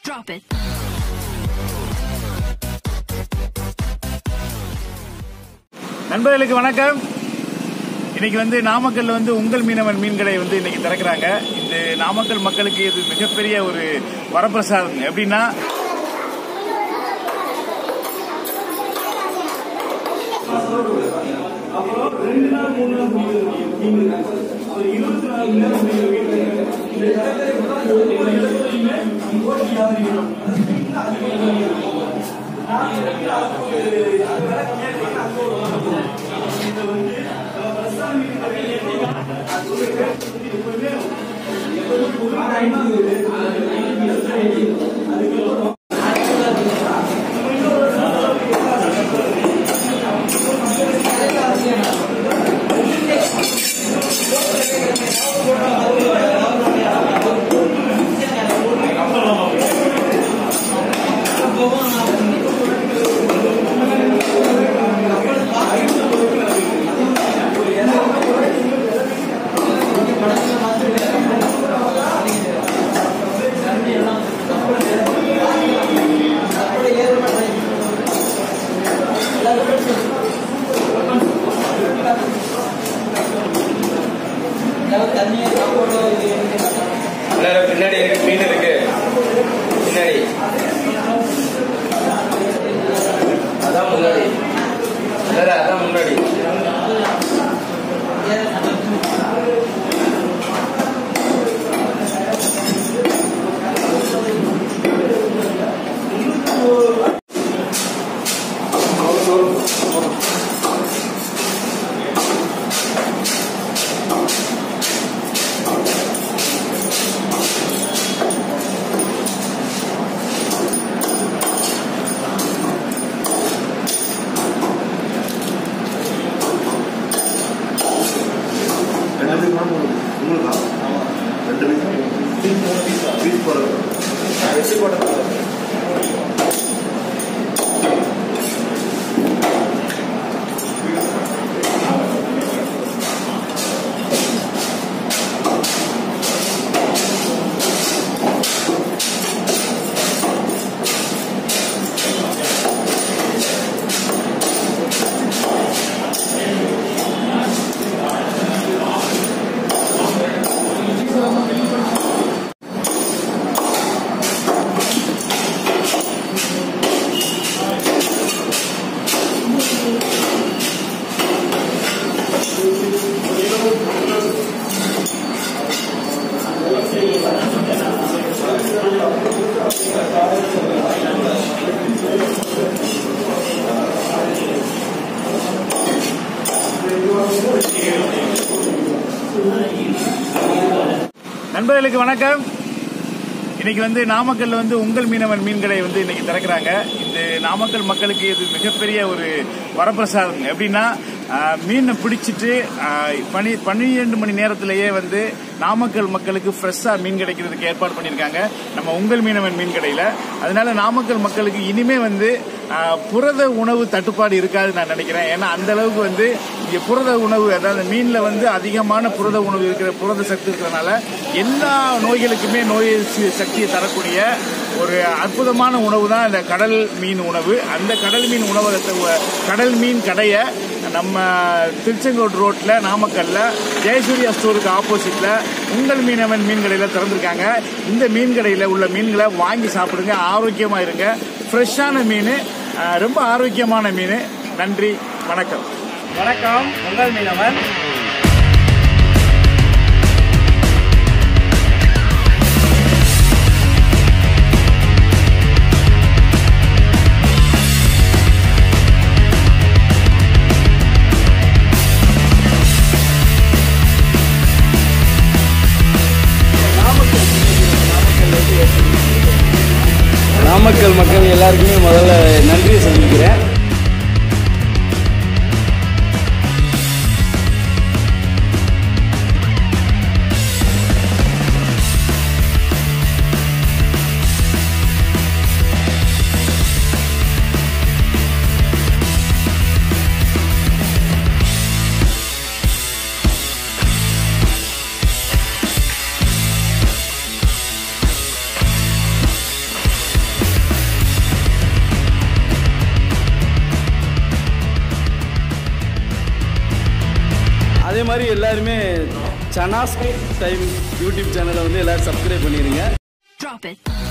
Drop it. நண்பர்களுக்கு வணக்கம் இன்னைக்கு வந்து நாமக்கல்ல வந்து உங்கள் மீனவன் மீன் கடை வந்து இன்னைக்கு திறக்கிறாங்க இந்த நாமக்கல் மக்களுக்கு இது மிகப்பெரிய ஒரு வரப்பிரசாதம் எப்படின்னா எல்லாரும் பின்னாடி இருக்கு மீன் இருக்கு பின்னாடி அதான் முன்னாடி எல்லாரும் அதான் முன்னாடி ரெண்டு பீஸ் தான் உங்களுக்கா ரெண்டு பீஸ் பீஸ் போடுறது வச்சு போட்டது நண்பர்களுக்கு வணக்கம் இன்னைக்கு வந்து நாமக்கல்ல வந்து உங்கள் மீனவன் மீன் கடை வந்து இன்னைக்கு திறக்கிறாங்க இந்த நாமக்கல் மக்களுக்கு இது மிகப்பெரிய ஒரு வரப்பிரசாதம் எப்படின்னா ஆஹ், மீனை பிடிச்சிட்டு ஆஹ், பனி பன்னிரெண்டு மணி நேரத்திலேயே வந்து நாமக்கல் மக்களுக்கு ஃப்ரெஷ்ஷா மீன் கிடைக்கிறதுக்கு ஏற்பாடு பண்ணியிருக்காங்க நம்ம உங்கள் மீனவன் மீன் கடையில அதனால நாமக்கல் மக்களுக்கு இனிமே வந்து ஆஹ், புரத உணவு தட்டுப்பாடு இருக்காதுன்னு நான் நினைக்கிறேன் ஏன்னா அந்த அளவுக்கு வந்து இங்க புரத உணவு அதாவது மீன்ல வந்து அதிகமான புரத உணவு இருக்கிற புரத சக்தி இருக்கிறதுனால எல்லா நோய்களுக்குமே நோய் எதிர்ப்பு சக்தியை தரக்கூடிய ஒரு அற்புதமான உணவு தான் இந்த கடல் மீன் உணவு அந்த கடல் மீன் உணவகத்தை உ- கடல் மீன் கடையை நம்ம திருச்செங்கோடு ரோட்ல நாமக்கல்ல ஜெயசூர்யா ஸ்டோருக்கு ஆப்போசிட்ல உங்கள் மீனவன் மீன் கடையில திறந்திருக்காங்க இந்த மீன் கடையில உள்ள மீன்களை வாங்கி சாப்பிடுங்க ஆரோக்கியமா இருங்க ஃப்ரெஷ்ஷான மீன் அஹ், ரொம்ப ஆரோக்கியமான மீன் நன்றி வணக்கம் வணக்கம் உங்கள் மீனவன் நாமக்கல் மக்கள் எல்லாருக்குமே முதல்ல நன்றி சொல்லிக்கிறேன் அதே மாதிரி எல்லாருமே சனாஸ் டைம் யூடியூப் சேனலை வந்து எல்லாரும் சப்ஸ்கிரைப் பண்ணிடுங்க Drop it.